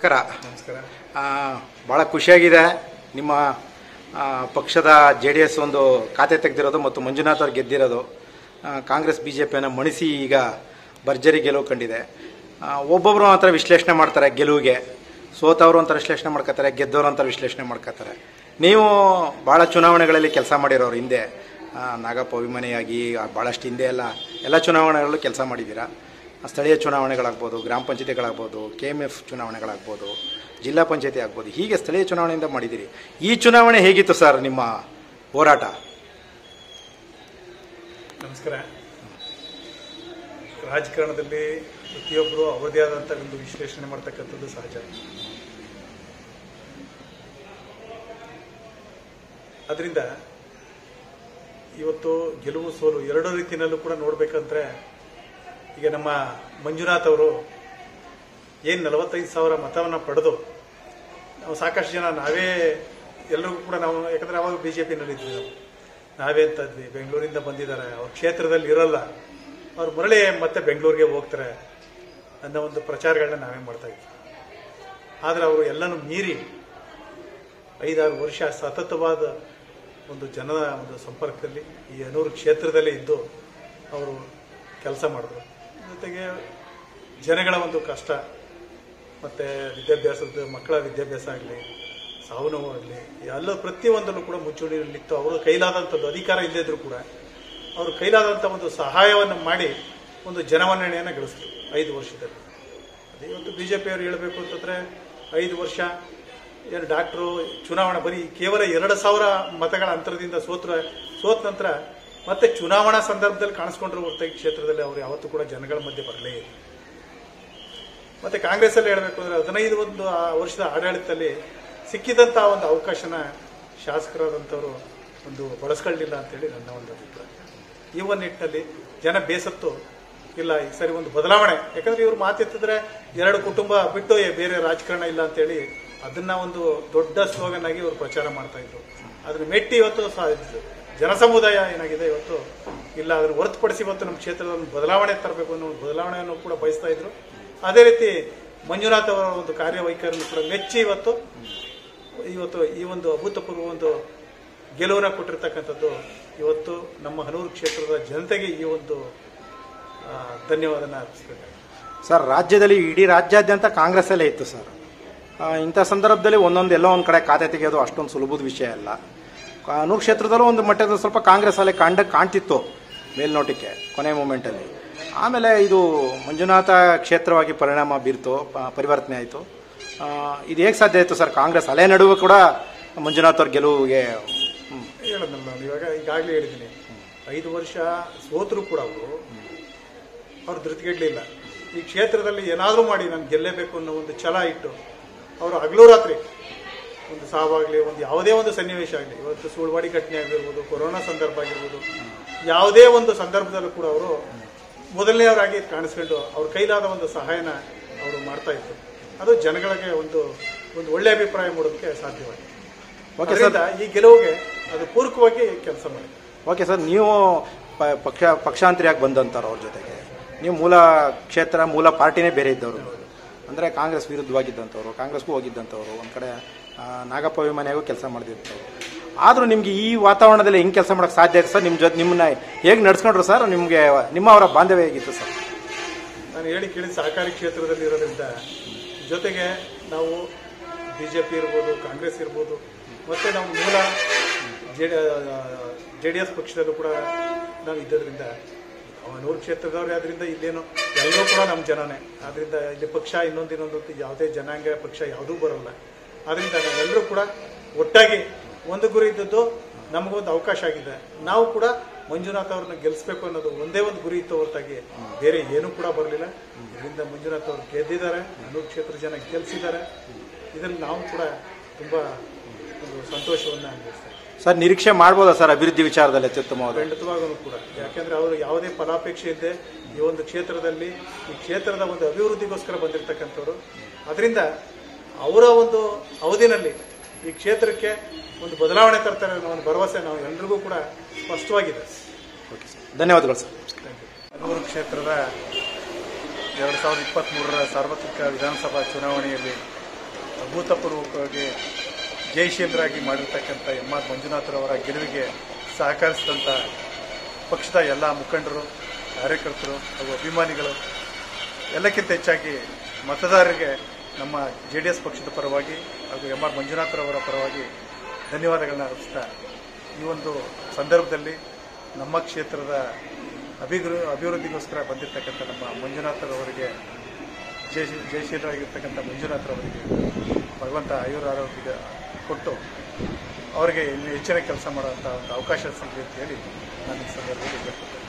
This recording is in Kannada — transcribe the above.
ನಮಸ್ಕಾರ ನಮಸ್ಕಾರ ಭಾಳ ಖುಷಿಯಾಗಿದೆ ನಿಮ್ಮ ಆ, ಪಕ್ಷದ ಜೆ ಡಿ ಎಸ್ ಒಂದು ಖಾತೆ ತೆಗೆದಿರೋದು ಮತ್ತು ಮಂಜುನಾಥ್ ಅವ್ರು ಗೆದ್ದಿರೋದು ಆ, ಕಾಂಗ್ರೆಸ್ ಬಿ ಜೆ ಪಿಯನ್ನು ಮಣಿಸಿ ಈಗ ಭರ್ಜರಿ ಗೆಲುವು ಕಂಡಿದೆ ಆ, ಒಬ್ಬೊಬ್ಬರು ಒಂಥರ ವಿಶ್ಲೇಷಣೆ ಮಾಡ್ತಾರೆ ಗೆಲುವಿಗೆ ಸೋತವರು ಒಂಥರ ವಿಶ್ಲೇಷಣೆ ಮಾಡ್ಕೋತಾರೆ ಗೆದ್ದವರು ಒಂಥರ ವಿಶ್ಲೇಷಣೆ ಮಾಡ್ಕೋತಾರೆ ನೀವು ಭಾಳ ಚುನಾವಣೆಗಳಲ್ಲಿ ಕೆಲಸ ಮಾಡಿರೋರು ಹಿಂದೆ ಆ, ನಾಗಪ್ಪ ಅಭಿಮಾನಿಯಾಗಿ ಆ, ಭಾಳಷ್ಟು ಹಿಂದೆ ಎಲ್ಲ ಎಲ್ಲ ಚುನಾವಣೆಗಳಲ್ಲೂ ಕೆಲಸ ಮಾಡಿದ್ದೀರಾ ಸ್ಥಳೀಯ ಚುನಾವಣೆಗಳಾಗ್ಬೋದು ಗ್ರಾಮ ಪಂಚಾಯತಿಗಳಾಗ್ಬೋದು ಕೆ ಎಮ್ ಎಫ್ ಚುನಾವಣೆಗಳಾಗ್ಬೋದು ಜಿಲ್ಲಾ ಪಂಚಾಯತಿ ಆಗ್ಬೋದು ಹೀಗೆ ಸ್ಥಳೀಯ ಚುನಾವಣೆಯಿಂದ ಮಾಡಿದ್ದೀರಿ ಈ ಚುನಾವಣೆ ಹೇಗಿತ್ತು ಸರ್ ನಿಮ್ಮ ಹೋರಾಟ ನಮಸ್ಕಾರ ರಾಜಕಾರಣದಲ್ಲಿ ಪ್ರತಿಯೊಬ್ಬರು ಅವರದೇ ಆದಂಥ ಒಂದು ವಿಶ್ಲೇಷಣೆ ಮಾಡ್ತಕ್ಕಂಥದ್ದು ಸಹಜ ಅದರಿಂದ ಇವತ್ತು ಗೆಲುವು ಸೋಲು ಎರಡೂ ರೀತಿಯಲ್ಲೂ ಕೂಡ ನೋಡ್ಬೇಕಂದ್ರೆ ಈಗ ನಮ್ಮ ಮಂಜುನಾಥ್ ಅವರು ಏನು ನಲವತ್ತೈದು ಸಾವಿರ ಮತವನ್ನು ಪಡೆದು ನಾವು ಸಾಕಷ್ಟು ಜನ ನಾವೇ ಎಲ್ಲರಿಗೂ ಕೂಡ ನಾವು ಯಾಕಂದ್ರೆ ಅವಾಗ ಬಿ ಜೆ ಪಿನಲ್ಲಿ ಇದ್ವಿ ನಾವು ನಾವೇ ಅಂತ ಇದ್ವಿ ಬೆಂಗಳೂರಿಂದ ಬಂದಿದ್ದಾರೆ ಅವ್ರ ಕ್ಷೇತ್ರದಲ್ಲಿ ಇರಲ್ಲ ಅವ್ರು ಮರಳಿ ಮತ್ತೆ ಬೆಂಗಳೂರಿಗೆ ಹೋಗ್ತಾರೆ ಅನ್ನೋ ಒಂದು ಪ್ರಚಾರಗಳನ್ನ ನಾವೇ ಮಾಡ್ತಾ ಇದ್ವಿ ಆದರೆ ಅವರು ಎಲ್ಲನೂ ಮೀರಿ ಐದಾರು ವರ್ಷ ಸತತವಾದ ಒಂದು ಜನರ ಒಂದು ಸಂಪರ್ಕದಲ್ಲಿ ಈ ಅನೂರು ಕ್ಷೇತ್ರದಲ್ಲೇ ಇದ್ದು ಅವರು ಕೆಲಸ ಮಾಡಿದ್ರು ಜೊತೆಗೆ ಜನಗಳ ಒಂದು ಕಷ್ಟ ಮತ್ತು ವಿದ್ಯಾಭ್ಯಾಸದ ಮಕ್ಕಳ ವಿದ್ಯಾಭ್ಯಾಸ ಆಗಲಿ ಸಾವು ನೋವು ಆಗಲಿ ಎಲ್ಲ ಪ್ರತಿಯೊಂದಲ್ಲೂ ಕೂಡ ಮುಂಚೂಣಿಯಲ್ಲಿತ್ತು ಅವರು ಕೈಲಾದಂಥದ್ದು ಅಧಿಕಾರ ಇಲ್ಲದಿದ್ರು ಕೂಡ ಅವರು ಕೈಲಾದಂಥ ಒಂದು ಸಹಾಯವನ್ನು ಮಾಡಿ ಒಂದು ಜನಮನ್ನಣೆಯನ್ನು ಗಳಿಸಿದ್ರು ಐದು ವರ್ಷದಲ್ಲಿ ಅದೇ ಇವತ್ತು ಬಿ ಜೆ ಪಿಯವರು ಹೇಳಬೇಕು ಅಂತಂದರೆ ಐದು ವರ್ಷ ಏನು ಡಾಕ್ಟ್ರು ಚುನಾವಣೆ ಬರೀ ಕೇವಲ ಎರಡು ಸಾವಿರ ಮತಗಳ ಅಂತರದಿಂದ ಸೋತ್ರ ಸೋತ ನಂತರ ಮತ್ತೆ ಚುನಾವಣಾ ಸಂದರ್ಭದಲ್ಲಿ ಕಾಣಿಸ್ಕೊಂಡ್ರು ಹೊರತಾಗಿ ಕ್ಷೇತ್ರದಲ್ಲಿ ಅವರು ಯಾವತ್ತೂ ಕೂಡ ಜನಗಳ ಮಧ್ಯೆ ಬರಲೇ ಇಲ್ಲ ಮತ್ತೆ ಕಾಂಗ್ರೆಸ್ ಅಲ್ಲಿ ಹೇಳಬೇಕು ಅಂದ್ರೆ ಹದಿನೈದು ಒಂದು ಆ ವರ್ಷದ ಆಡಳಿತದಲ್ಲಿ ಸಿಕ್ಕಿದಂತ ಒಂದು ಅವಕಾಶನ ಶಾಸಕರಾದಂಥವರು ಒಂದು ಬಳಸ್ಕೊಳ್ಳಿಲ್ಲ ಅಂತೇಳಿ ನನ್ನ ಒಂದು ಅಭಿಪ್ರಾಯ ಈ ಒಂದು ನಿಟ್ಟಿನಲ್ಲಿ ಜನ ಬೇಸತ್ತು ಇಲ್ಲ ಈ ಸರಿ ಒಂದು ಬದಲಾವಣೆ ಯಾಕಂದ್ರೆ ಇವ್ರು ಮಾತೆತ್ತಿದ್ರೆ ಎರಡು ಕುಟುಂಬ ಬಿಟ್ಟು ಏ- ಬೇರೆ ರಾಜಕಾರಣ ಇಲ್ಲ ಅಂತೇಳಿ ಅದನ್ನ ಒಂದು ದೊಡ್ಡ ಸ್ಲೋಗನ್ ಆಗಿ ಇವರು ಪ್ರಚಾರ ಮಾಡ್ತಾ ಇದ್ರು ಅದ್ರ ಮೆಟ್ಟಿ ಇವತ್ತು ಸ- ಜನಸಮುದಾಯ ಏನಾಗಿದೆ ಇವತ್ತು ಇಲ್ಲ ಅದನ್ನು ಹೊರತುಪಡಿಸಿ ಇವತ್ತು ನಮ್ಮ ಕ್ಷೇತ್ರದಲ್ಲಿ ಒಂದು ಬದಲಾವಣೆ ತರಬೇಕು ಅನ್ನೋ ಒಂದು ಬದಲಾವಣೆಯನ್ನು ಕೂಡ ಬಯಸ್ತಾ ಇದ್ರು ಅದೇ ರೀತಿ ಮಂಜುನಾಥ್ ಅವರ ಒಂದು ಕಾರ್ಯವೈಖರಿಯನ್ನು ಕೂಡ ಮೆಚ್ಚಿ ಇವತ್ತು ಇವತ್ತು ಈ ಒಂದು ಅಭೂತಪೂರ್ವ ಒಂದು ಗೆಲುವನ್ನ ಕೊಟ್ಟಿರ್ತಕ್ಕಂಥದ್ದು ಇವತ್ತು ನಮ್ಮ ಹನೂರು ಕ್ಷೇತ್ರದ ಜನತೆಗೆ ಈ ಒಂದು ಆ, ಧನ್ಯವಾದನ ಅರ್ಪಿಸ್ಬೇಕಾಗಿದೆ ಸರ್ ರಾಜ್ಯದಲ್ಲಿ ಇಡೀ ರಾಜ್ಯಾದ್ಯಂತ ಕಾಂಗ್ರೆಸ್ಸಲ್ಲೇ ಇತ್ತು ಸರ್ ಆ, ಇಂಥ ಸಂದರ್ಭದಲ್ಲಿ ಒಂದೊಂದು ಎಲ್ಲೋ ಒಂದು ಕಡೆ ಖಾತೆ ತೆಗೆಯೋದು ಅಷ್ಟೊಂದು ಸುಲಭದ ವಿಷಯ ಅಲ್ಲ ಕಾನೂರು ಕ್ಷೇತ್ರದಲ್ಲೂ ಒಂದು ಮಟ್ಟದ ಸ್ವಲ್ಪ ಕಾಂಗ್ರೆಸ್ ಅಲ್ಲೇ ಕಾಂಡ ಕಾಣ್ತಿತ್ತು ಮೇಲ್ನೋಟಕ್ಕೆ ಕೊನೆ ಮೂಮೆಂಟಲ್ಲಿ ಆಮೇಲೆ ಇದು ಮಂಜುನಾಥ ಕ್ಷೇತ್ರವಾಗಿ ಪರಿಣಾಮ ಬೀರ್ತು ಪ- ಪರಿವರ್ತನೆ ಆಯಿತು ಇದು ಹೇಗೆ ಸಾಧ್ಯ ಆಯಿತು ಸರ್ ಕಾಂಗ್ರೆಸ್ ಅಲೆ ನಡುವೆ ಕೂಡ ಮಂಜುನಾಥ್ ಅವ್ರ ಗೆಲುವಿಗೆ ಹ್ಮ್, ಹೇಳೋದಲ್ಲ ನಾನು ಇವಾಗ ಈಗಾಗಲೇ ಹೇಳಿದ್ದೀನಿ ಐದು ವರ್ಷ ಸೋತರು ಕೂಡ ಅವರು ಅವ್ರು ಧೃತಿಗೆಡ್ಲಿಲ್ಲ ಈ ಕ್ಷೇತ್ರದಲ್ಲಿ ಏನಾದರೂ ಮಾಡಿ ನಾನು ಗೆಲ್ಲೇಬೇಕು ಅನ್ನೋ ಒಂದು ಛಲ ಇಟ್ಟು ಅವರು ಹಗಲು ರಾತ್ರಿ ಒಂದು ಸಾವಾಗಲಿ ಒಂದು ಯಾವುದೇ ಒಂದು ಸನ್ನಿವೇಶ ಆಗಲಿ ಇವತ್ತು ಸುಳ್ವಾಡಿ ಘಟನೆ ಆಗಿರ್ಬೋದು ಕೊರೋನಾ ಸಂದರ್ಭ ಆಗಿರ್ಬೋದು ಯಾವುದೇ ಒಂದು ಸಂದರ್ಭದಲ್ಲೂ ಕೂಡ ಅವರು ಮೊದಲನೆಯವರಾಗಿ ಕಾಣಿಸ್ಕೊಂಡು ಅವ್ರ ಕೈಲಾದ ಒಂದು ಸಹಾಯನ ಅವರು ಮಾಡ್ತಾ ಇದ್ರು ಅದು ಜನಗಳಿಗೆ ಒಂದು ಒಂದು ಒಳ್ಳೆ ಅಭಿಪ್ರಾಯ ಮೂಡೋದಕ್ಕೆ ಸಾಧ್ಯವಾಗಿದೆ ಓಕೆ ಸರ್ ಅದರಿಂದ ಈ ಗೆಲುವಿಗೆ ಅದು ಪೂರಕವಾಗಿ ಕೆಲಸ ಮಾಡಿ ಓಕೆ ಸರ್ ನೀವು ಪ- ಪಕ್ಷ ಪಕ್ಷಾಂತರಿಯಾಗಿ ಬಂದಂಥವ್ರು ಅವ್ರ ಜೊತೆಗೆ ನೀವು ಮೂಲ ಕ್ಷೇತ್ರ ಮೂಲ ಪಾರ್ಟಿನೇ ಬೇರೆ ಇದ್ದವರು ಅಂದರೆ ಕಾಂಗ್ರೆಸ್ ವಿರುದ್ಧವಾಗಿದ್ದಂಥವ್ರು ಕಾಂಗ್ರೆಸ್ಗೂ ಹೋಗಿದ್ದಂಥವ್ರು ಒಂದು ಕಡೆ ಆ, ನಾಗಪ್ಪ ಅಭಿಮಾನಿಯಾಗೂ ಕೆಲಸ ಮಾಡಿದಂಥವ್ರು ಆದರೂ ನಿಮಗೆ ಈ ವಾತಾವರಣದಲ್ಲಿ ಹೆಂಗೆ ಕೆಲಸ ಮಾಡೋಕ್ಕೆ ಸಾಧ್ಯ ಆಯ್ತು ಸರ್ ನಿಮ್ಮ ಜೊತೆ ನಿಮ್ಮನ್ನ ಹೇಗೆ ನಡ್ಸ್ಕೊಂಡ್ರು ಸರ್ ನಿಮಗೆ ನಿಮ್ಮ ಅವರ ಬಾಂಧವ್ಯ ಹೇಗಿತ್ತು ಸರ್ ನಾನು ಹೇಳಿ ಕೇಳಿದ ಸಹಕಾರಿ ಕ್ಷೇತ್ರದಲ್ಲಿ ಇರೋದ್ರಿಂದ ಜೊತೆಗೆ ನಾವು ಬಿ ಜೆ ಪಿ ಇರ್ಬೋದು ಕಾಂಗ್ರೆಸ್ ಇರ್ಬೋದು ಮತ್ತು ನಾವು ಮೂಲ ಜೆ ಜೆ ಡಿ ಎಸ್ ಪಕ್ಷದಲ್ಲೂ ಕೂಡ ನಾವು ಇದ್ದದ್ರಿಂದ ನಾವು ನೂರು ಕ್ಷೇತ್ರದವ್ರು ಆದ್ರಿಂದ ಇಲ್ಲೇನು ಎಲ್ಲರೂ ಕೂಡ ನಮ್ಮ ಜನನೇ ಆದ್ರಿಂದ ಇಲ್ಲಿ ಪಕ್ಷ ಇನ್ನೊಂದು ಇನ್ನೊಂದು ಅಂತ ಯಾವುದೇ ಜನಾಂಗ ಪಕ್ಷ ಯಾವುದೂ ಬರೋಲ್ಲ ಆದ್ರಿಂದ ನಾವೆಲ್ಲರೂ ಕೂಡ ಒಟ್ಟಾಗಿ ಒಂದು ಗುರಿ ಇದ್ದದ್ದು ನಮಗೊಂದು ಅವಕಾಶ ಆಗಿದೆ ನಾವು ಕೂಡ ಮಂಜುನಾಥ್ ಅವ್ರನ್ನ ಗೆಲ್ಲಿಸ್ಬೇಕು ಅನ್ನೋದು ಒಂದೇ ಒಂದು ಗುರಿ ಇತ್ತು ಹೊರತಾಗಿ ಬೇರೆ ಏನೂ ಕೂಡ ಬರಲಿಲ್ಲ ಇದರಿಂದ ಮಂಜುನಾಥ್ ಅವರು ಗೆದ್ದಿದ್ದಾರೆ ಹನ್ನೂರು ಕ್ಷೇತ್ರ ಜನ ಗೆಲ್ಲಿಸಿದ್ದಾರೆ ಇದರಲ್ಲಿ ನಾವು ಕೂಡ ತುಂಬ ಒಂದು ಸಂತೋಷವನ್ನು ಅನುಭವಿಸ್ತಾ ಇದ್ದೀವಿ ಸರ್ ನಿರೀಕ್ಷೆ ಮಾಡ್ಬೋದಾ ಸರ್ ಅಭಿವೃದ್ಧಿ ವಿಚಾರದಲ್ಲಿ ಅತ್ಯುತ್ತಮವಾದ ಖಂಡಿತವಾಗೂ ಕೂಡ ಯಾಕೆಂದ್ರೆ ಅವರು ಯಾವುದೇ ಫಲಾಪೇಕ್ಷೆ ಇಲ್ಲದೆ ಈ ಒಂದು ಕ್ಷೇತ್ರದಲ್ಲಿ ಈ ಕ್ಷೇತ್ರದ ಒಂದು ಅಭಿವೃದ್ಧಿಗೋಸ್ಕರ ಬಂದಿರತಕ್ಕಂಥವ್ರು ಅದರಿಂದ ಅವರ ಒಂದು ಅವಧಿನಲ್ಲಿ ಈ ಕ್ಷೇತ್ರಕ್ಕೆ ಒಂದು ಬದಲಾವಣೆ ತರ್ತಾರೆ ಅನ್ನೋ ಒಂದು ಭರವಸೆ ನಾವು ಎಲ್ರಿಗೂ ಕೂಡ ಸ್ಪಷ್ಟವಾಗಿದೆ ಓಕೆ ಸರ್ ಧನ್ಯವಾದಗಳು ಸರ್ ಹನೂರು ಕ್ಷೇತ್ರದ ಎರಡು ಸಾವಿರದ ಇಪ್ಪತ್ತ್ಮೂರರ ಸಾರ್ವತ್ರಿಕ ವಿಧಾನಸಭಾ ಚುನಾವಣೆಯಲ್ಲಿ ಅಭೂತಪೂರ್ವಕವಾಗಿ ಜಯಶೀಲರಾಗಿ ಮಾಡಿರ್ತಕ್ಕಂಥ ಎಂ ಆರ್ ಮಂಜುನಾಥರವರ ಗೆಲುವಿಗೆ ಸಹಕರಿಸಿದಂಥ ಪಕ್ಷದ ಎಲ್ಲ ಮುಖಂಡರು ಕಾರ್ಯಕರ್ತರು ಹಾಗೂ ಅಭಿಮಾನಿಗಳು ಎಲ್ಲಕ್ಕಿಂತ ಹೆಚ್ಚಾಗಿ ಮತದಾರರಿಗೆ ನಮ್ಮ ಜೆ ಡಿ ಎಸ್ ಪಕ್ಷದ ಪರವಾಗಿ ಹಾಗೂ ಎಂ ಆರ್ ಮಂಜುನಾಥರವರ ಪರವಾಗಿ ಧನ್ಯವಾದಗಳನ್ನ ಅರ್ಪಿಸ್ತಾ ಈ ಒಂದು ಸಂದರ್ಭದಲ್ಲಿ ನಮ್ಮ ಕ್ಷೇತ್ರದ ಅಭಿವೃ ಅಭಿವೃದ್ಧಿಗೋಸ್ಕರ ಬಂದಿರತಕ್ಕಂಥ ನಮ್ಮ ಮಂಜುನಾಥರವರಿಗೆ ಜಯ ಜಯಶೀಲರಾಗಿರ್ತಕ್ಕಂಥ ಮಂಜುನಾಥರವರಿಗೆ ಭಗವಂತ ಆಯುರ ಆರೋಗ್ಯ ಕೊಟ್ಟು ಅವರಿಗೆ ಇನ್ನು ಹೆಚ್ಚಿನ ಕೆಲಸ ಮಾಡುವಂಥ ಒಂದು ಅವಕಾಶ ಸಿಗಲಿ ಅಂತ ಹೇಳಿ ನಾನು ಈ ಸಂದರ್ಭದಲ್ಲಿ ಹೇಳ್ಕೊಳ್ತೇನೆ